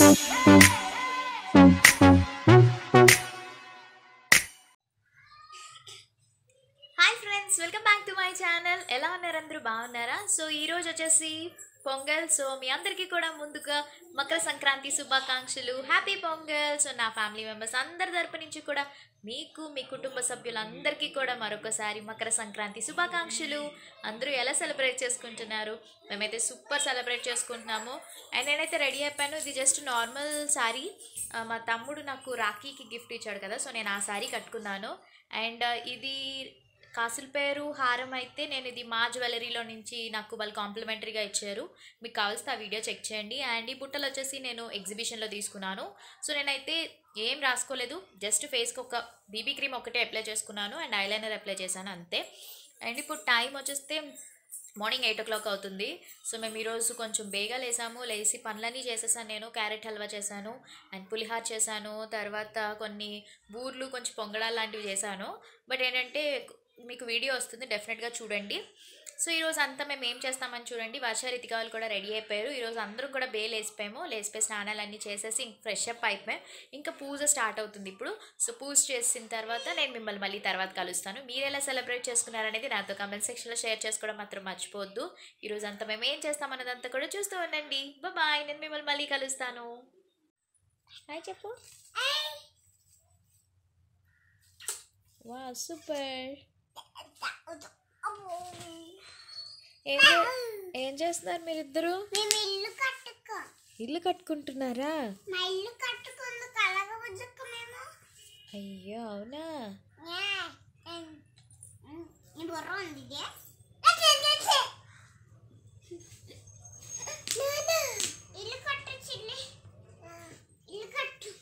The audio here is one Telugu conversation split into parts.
Hi friends welcome back to my channel ఎలా ఉన్నారు అందరూ బాగున్నారా సో ఈ రోజు వచ్చేసి పొంగల్ సో మీ అందరికీ కూడా ముందుగా మకర సంక్రాంతి శుభాకాంక్షలు హ్యాపీ పొంగల్ సో నా ఫ్యామిలీ మెంబర్స్ అందరి తరపు నుంచి కూడా మీకు మీ కుటుంబ సభ్యులందరికీ కూడా మరొకసారి మకర సంక్రాంతి శుభాకాంక్షలు అందరూ ఎలా సెలబ్రేట్ చేసుకుంటున్నారు మేమైతే సూపర్ సెలబ్రేట్ చేసుకుంటున్నాము అండ్ నేనైతే రెడీ అయిపోయాను ఇది జస్ట్ నార్మల్ శారీ మా తమ్ముడు నాకు రాఖీకి గిఫ్ట్ ఇచ్చాడు కదా సో నేను ఆ శారీ కట్టుకున్నాను అండ్ ఇది కాసుల పేరు హారం అయితే నేను ఇది మా జ్యువెలరీలో నుంచి నాకు వాళ్ళు కాంప్లిమెంటరీగా ఇచ్చారు మీకు కావాల్సిన ఆ వీడియో చెక్ చేయండి అండ్ ఈ బుట్టలు వచ్చేసి నేను ఎగ్జిబిషన్లో తీసుకున్నాను సో నేనైతే ఏం రాసుకోలేదు జస్ట్ ఫేస్కి ఒక బీబీ క్రీమ్ ఒకటే అప్లై చేసుకున్నాను అండ్ ఐలైనర్ అప్లై చేశాను అంతే అండ్ ఇప్పుడు టైం వచ్చేస్తే మార్నింగ్ ఎయిట్ ఓ క్లాక్ అవుతుంది సో మేము ఈరోజు కొంచెం బేగా లేసాము లేచి పనులన్నీ చేసేసాను నేను క్యారెట్ హల్వా చేశాను అండ్ పులిహార్ చేశాను తర్వాత కొన్ని బూర్లు కొంచెం పొంగడాలు లాంటివి చేశాను బట్ ఏంటంటే మీకు వీడియో వస్తుంది డెఫినెట్గా చూడండి సో ఈరోజు అంతా మేము ఏం చేస్తామని చూడండి వర్ష రితిక వాళ్ళు కూడా రెడీ అయిపోయారు ఈరోజు అందరం కూడా బే లేసిపోయాము లేసిపోయి స్నానాలు అన్నీ చేసేసి ఇంక ఫ్రెష్ అప్ అయిపోయాం ఇంకా పూజ స్టార్ట్ అవుతుంది ఇప్పుడు సో పూజ చేసిన తర్వాత నేను మిమ్మల్ని మళ్ళీ తర్వాత కలుస్తాను మీరు ఎలా సెలబ్రేట్ చేసుకున్నారనేది నాతో కామెంట్ సెక్షన్లో షేర్ చేసుకోవడం మాత్రం మర్చిపోవద్దు ఈరోజు అంతా మేము ఏం చేస్తామన్నదంతా కూడా చూస్తూ ఉండండి బాయ్ నేను మిమ్మల్ని మళ్ళీ కలుస్తాను హాయ్ చెప్పు వా సూపర్ ఏం చే- ఏం చేస్తున్నారు మీరిద్దరు మేము ఇల్లు కట్టుకో ఇల్లు కట్టుకుంటున్నారా మా ఇల్లు కట్టుకుంది కలగబుజ్జక్క మేము అయ్యో అవునా ఏ, ఏం, ఉమ్, నీ బుర్ర ఉంది ఇదే? లే, లే, లే, లే. నాన్న, ఇల్లు కట్టు చిల్లి ఆ, ఇల్లు కట్టు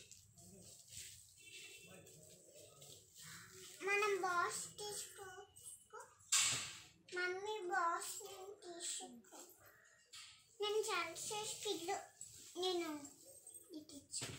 మనం బాస్ తీసుకో మమ్మీ బాస్ తీసుకో నేను చాలా చేసి పిల్లు నేను ఇది ఇచ్చాను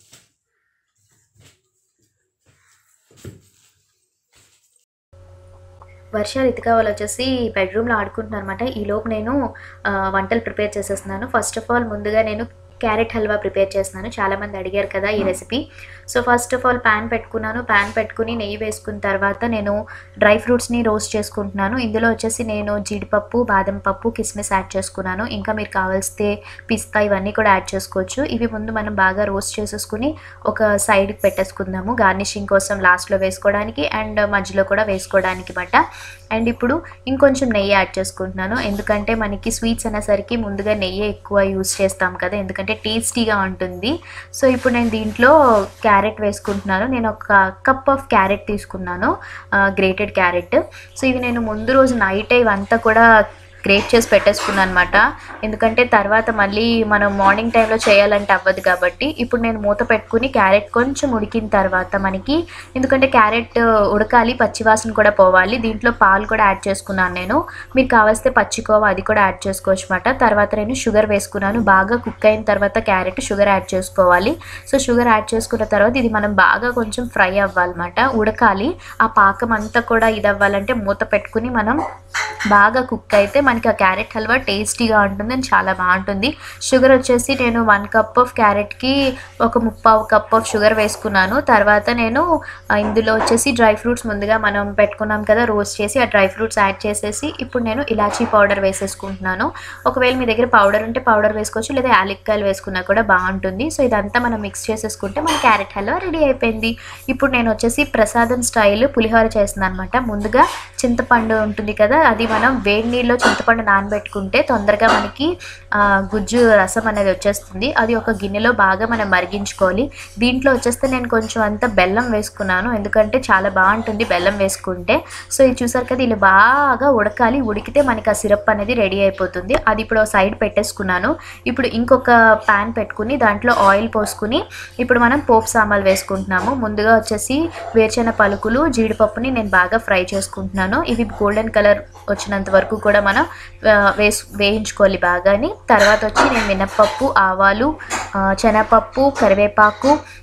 వర్ష రితిక వాళ్ళు వచ్చేసి బెడ్రూమ్లో ఆడుకుంటున్నారు అనమాట ఈ లోపు నేను ఆ, వంటలు ప్రిపేర్ చేసేస్తున్నాను ఫస్ట్ ఆఫ్ ఆల్ ముందుగా నేను క్యారెట్ హల్వా ప్రిపేర్ చేస్తున్నాను చాలామంది అడిగారు కదా ఈ recipe so first of all pan పెట్టుకున్నాను ప్యాన్ పెట్టుకుని నెయ్యి వేసుకున్న తర్వాత నేను డ్రై ఫ్రూట్స్ని రోస్ట్ చేసుకుంటున్నాను ఇందులో వచ్చేసి నేను జీడిపప్పు బాదం పప్పు కిస్మిస్ యాడ్ చేసుకున్నాను ఇంకా మీరు కావాల్సితే పిస్తా ఇవన్నీ కూడా యాడ్ చేసుకోవచ్చు ఇవి ముందు మనం బాగా రోస్ట్ చేసేసుకుని ఒక సైడ్కి పెట్టేసుకుందాము గార్నిషింగ్ కోసం లాస్ట్లో వేసుకోవడానికి అండ్ మధ్యలో కూడా వేసుకోవడానికి బట్ట అండ్ ఇప్పుడు ఇంకొంచెం నెయ్యి యాడ్ చేసుకుంటున్నాను ఎందుకంటే మనకి స్వీట్స్ అనేసరికి ముందుగా నెయ్యి ఎక్కువ యూస్ చేస్తాం కదా ఎందుకంటే టేస్టీగా ఉంటుంది సో ఇప్పుడు నేను దీంట్లో క్యారెట్ వేసుకుంటున్నాను నేను ఒక కప్ ఆఫ్ క్యారెట్ తీసుకున్నాను గ్రేటెడ్ క్యారెట్ సో ఇవి నేను ముందు రోజు నైట్ ఇవంతా కూడా గ్రేట్ చేసి పెట్టేసుకున్నాను అనమాట ఎందుకంటే తర్వాత మళ్ళీ మనం మార్నింగ్ టైంలో చేయాలంటే అవ్వదు కాబట్టి ఇప్పుడు నేను మూత పెట్టుకుని క్యారెట్ కొంచెం ఉడికిన తర్వాత మనకి ఎందుకంటే క్యారెట్ ఉడకాలి పచ్చివాసన కూడా పోవాలి దీంట్లో పాలు కూడా యాడ్ చేసుకున్నాను నేను మీకు కావాల్సితే పచ్చికోవా అది కూడా యాడ్ చేసుకోవచ్చు అనమాట తర్వాత నేను షుగర్ వేసుకున్నాను బాగా కుక్ అయిన తర్వాత క్యారెట్ షుగర్ యాడ్ చేసుకోవాలి సో షుగర్ యాడ్ చేసుకున్న తర్వాత ఇది మనం బాగా కొంచెం ఫ్రై అవ్వాలన్నమాట ఉడకాలి ఆ పాకం అంతా కూడా ఇది అవ్వాలంటే మూత పెట్టుకుని మనం బాగా కుక్ అయితే మనకి ఆ క్యారెట్ హల్వా టేస్టీగా ఉంటుంది అండ్ చాలా బాగుంటుంది షుగర్ వచ్చేసి నేను వన్ కప్ ఆఫ్ క్యారెట్కి ఒక ముప్పావు కప్ ఆఫ్ షుగర్ వేసుకున్నాను తర్వాత నేను ఆ, ఇందులో వచ్చేసి డ్రై ఫ్రూట్స్ ముందుగా మనం పెట్టుకున్నాం కదా రోస్ట్ చేసి ఆ డ్రై ఫ్రూట్స్ యాడ్ చేసేసి ఇప్పుడు నేను ఇలాచీ పౌడర్ వేసేసుకుంటున్నాను ఒకవేళ మీ దగ్గర పౌడర్ ఉంటే పౌడర్ వేసుకోవచ్చు లేదా యాలక్కాయలు వేసుకున్నా కూడా బాగుంటుంది సో ఇదంతా మనం మిక్స్ చేసేసుకుంటే మన క్యారెట్ హల్వా రెడీ అయిపోయింది ఇప్పుడు నేను వచ్చేసి ప్రసాదం స్టైల్ పులిహోర చేస్తున్నాను అనమాట ముందుగా చింతపండు ఉంటుంది కదా అది మనం వేడి నీళ్ళలో చింతపండు నానబెట్టుకుంటే తొందరగా మనకి ఆ, గుజ్జు రసం అనేది వచ్చేస్తుంది అది ఒక గిన్నెలో బాగా మనం మరిగించుకోవాలి దీంట్లో వచ్చేస్తే నేను కొంచెం అంత బెల్లం వేసుకున్నాను ఎందుకంటే చాలా బాగుంటుంది బెల్లం వేసుకుంటే సో ఇది చూసారు కదా ఇలా బాగా ఉడకాలి ఉడికితే మనకి ఆ సిరప్ అనేది రెడీ అయిపోతుంది అది ఇప్పుడు ఒక సైడ్ పెట్టేసుకున్నాను ఇప్పుడు ఇంకొక ప్యాన్ పెట్టుకుని దాంట్లో ఆయిల్ పోసుకుని ఇప్పుడు మనం పోపు సామాన్లు వేసుకుంటున్నాము ముందుగా వచ్చేసి వేరుచెన పలుకులు జీడిపప్పుని నేను బాగా ఫ్రై చేసుకుంటున్నాను ఇవి గోల్డెన్ కలర్ వచ్చినంత వరకు కూడా మనం ఆ, వేసు వేయించుకోవాలి బాగాని తర్వాత వచ్చి నేను మినప్పప్పు ఆవాలు ఆ, శనగపప్పు కరివేపాకు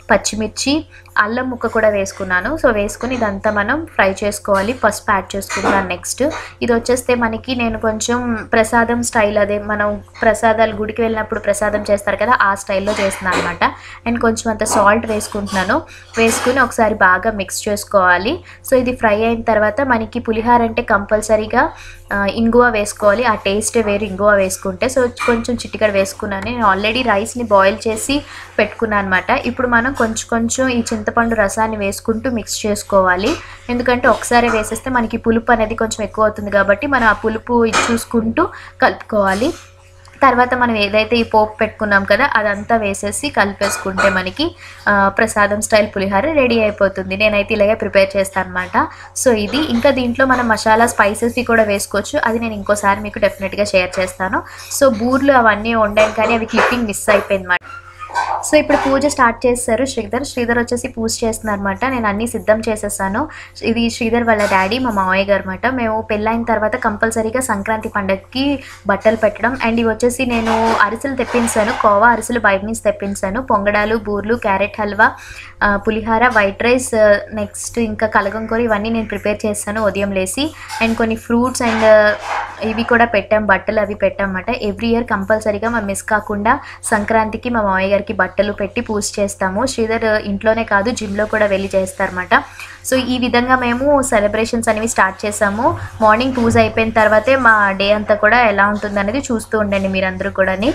పచ్చిమిర్చి అల్లం ముక్క కూడా వేసుకున్నాను సో వేసుకుని ఇదంతా మనం ఫ్రై చేసుకోవాలి పసుపు యాడ్ చేసుకుంటాను నెక్స్ట్ ఇది వచ్చేస్తే మనకి నేను కొంచెం ప్రసాదం స్టైల్ అదే మనం ప్రసాదాలు గుడికి వెళ్ళినప్పుడు ప్రసాదం చేస్తారు కదా ఆ స్టైల్లో చేస్తున్నాను అనమాట అండ్ కొంచెం అంత సాల్ట్ వేసుకుంటున్నాను వేసుకుని ఒకసారి బాగా మిక్స్ చేసుకోవాలి సో ఇది ఫ్రై అయిన తర్వాత మనకి పులిహార అంటే కంపల్సరీగా ఆ, ఇంగువ వేసుకోవాలి ఆ టేస్టే వేరు ఇంగువ వేసుకుంటే సో కొంచెం చిటికడ వేసుకున్నాను నేను ఆల్రెడీ రైస్ని బాయిల్ చేసి పెట్టుకున్నాను అనమాట ఇప్పుడు మనం కొంచెం కొంచెం ఈ చింతపండు రసాన్ని వేసుకుంటూ మిక్స్ చేసుకోవాలి ఎందుకంటే ఒకసారి వేసేస్తే మనకి పులుపు అనేది కొంచెం ఎక్కువ అవుతుంది కాబట్టి మనం ఆ పులుపు ఇది చూసుకుంటూ కలుపుకోవాలి తర్వాత మనం ఏదైతే ఈ పోపు పెట్టుకున్నాం కదా అదంతా వేసేసి కలిపేసుకుంటే మనకి ఆ, ప్రసాదం స్టైల్ పులిహోర రెడీ అయిపోతుంది నేనైతే ఇలాగే ప్రిపేర్ చేస్తాను అనమాట సో ఇది ఇంకా దీంట్లో మనం మసాలా స్పైసెస్ కూడా వేసుకోవచ్చు అది నేను ఇంకోసారి మీకు డెఫినెట్గా షేర్ చేస్తాను సో బూర్లు అవన్నీ వండాను కానీ అవి క్లిప్పింగ్ మిస్ అయిపోయింది అనమాట సో ఇప్పుడు పూజ స్టార్ట్ చేస్తారు శ్రీధర్ శ్రీధర్ వచ్చేసి పూజ చేస్తున్నారు అనమాట నేను అన్ని సిద్ధం చేసేసాను ఇది శ్రీధర్ వాళ్ళ డాడీ మా మామయ్య గారు అనమాట మేము పెళ్ళైన తర్వాత కంపల్సరీగా సంక్రాంతి పండగకి బట్టలు పెట్టడం అండ్ ఇవి వచ్చేసి నేను అరిసెలు తెప్పించాను కోవా అరిసెలు బయట నుంచి తెప్పించాను పొంగడాలు బూర్లు క్యారెట్ హల్వా ఆ, పులిహార వైట్ రైస్ నెక్స్ట్ ఇంకా కలగంకూర ఇవన్నీ నేను ప్రిపేర్ చేస్తాను ఉదయం లేసి అండ్ కొన్ని ఫ్రూట్స్ అండ్ ఇవి కూడా పెట్టాం బట్టలు అవి పెట్టామన్నమాట ఎవ్రీ ఇయర్ కంపల్సరీగా మనం మిస్ కాకుండా సంక్రాంతికి మా మామయ్య గారికి బట్టలు పెట్టి పూజ చేస్తాము శ్రీధర్ ఇంట్లోనే కాదు జిమ్లో కూడా వెళ్ళి చేస్తారన్నమాట సో ఈ విధంగా మేము సెలబ్రేషన్స్ అనేవి స్టార్ట్ చేసాము మార్నింగ్ పూజ అయిపోయిన తర్వాతే మా డే అంతా కూడా ఎలా ఉంటుంది అనేది చూస్తూ ఉండండి మీరందరూ కూడాని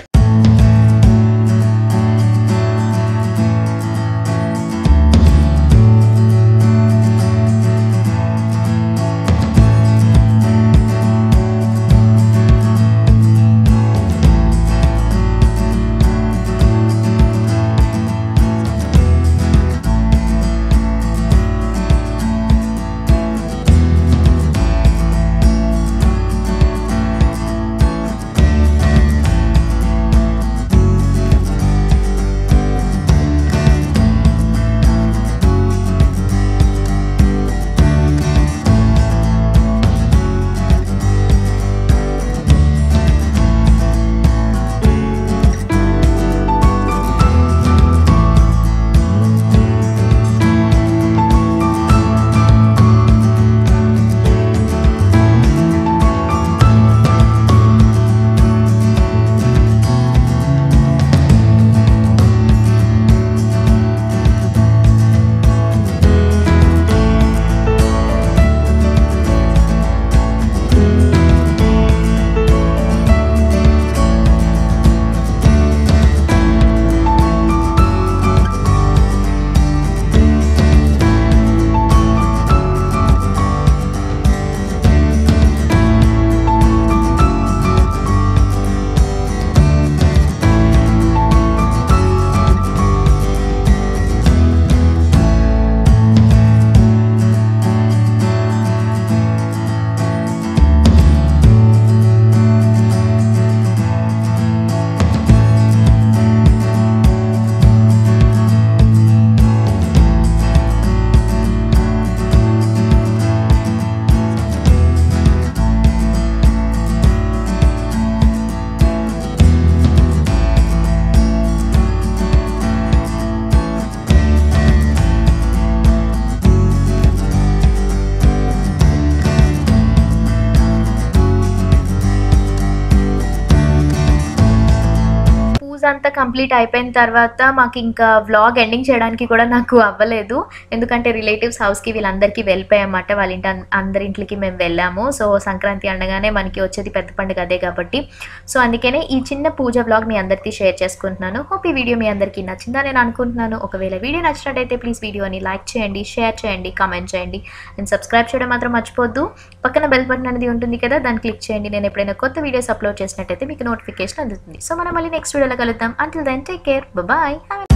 పూజ అంతా కంప్లీట్ అయిపోయిన తర్వాత మాకు ఇంకా వ్లాగ్ ఎండింగ్ చేయడానికి కూడా నాకు అవ్వలేదు ఎందుకంటే రిలేటివ్స్ హౌస్కి వీళ్ళందరికీ వెళ్ళిపోయామన్నమాట వాళ్ళ ఇంటి అన్- అందరి ఇంట్లోకి మేము వెళ్ళాము సో సంక్రాంతి అనగానే మనకి వచ్చేది పెద్ద పండుగ అదే కాబట్టి సో అందుకనే ఈ చిన్న పూజ వ్లాగ్ మీ అందరికీ షేర్ చేసుకుంటున్నాను హోప్ ఈ వీడియో మీ అందరికీ నచ్చిందని నేను అనుకుంటున్నాను ఒకవేళ వీడియో నచ్చినట్టయితే ప్లీజ్ వీడియోని లైక్ చేయండి షేర్ చేయండి కామెంట్ చేయండి అండ్ సబ్స్క్రైబ్ చేయడం మాత్రం మర్చిపోద్దు పక్కన బెల్ బటన్ అనేది ఉంటుంది కదా దాన్ని క్లిక్ చేయండి నేను ఎప్పుడైనా కొత్త వీడియోస్ అప్లోడ్ చేసినట్టయితే మీకు నోటిఫికేషన్ అందుతుంది సో మనం మళ్ళీ నెక్స్ట్ వీడియోలో కలుద్దాం until then take care bye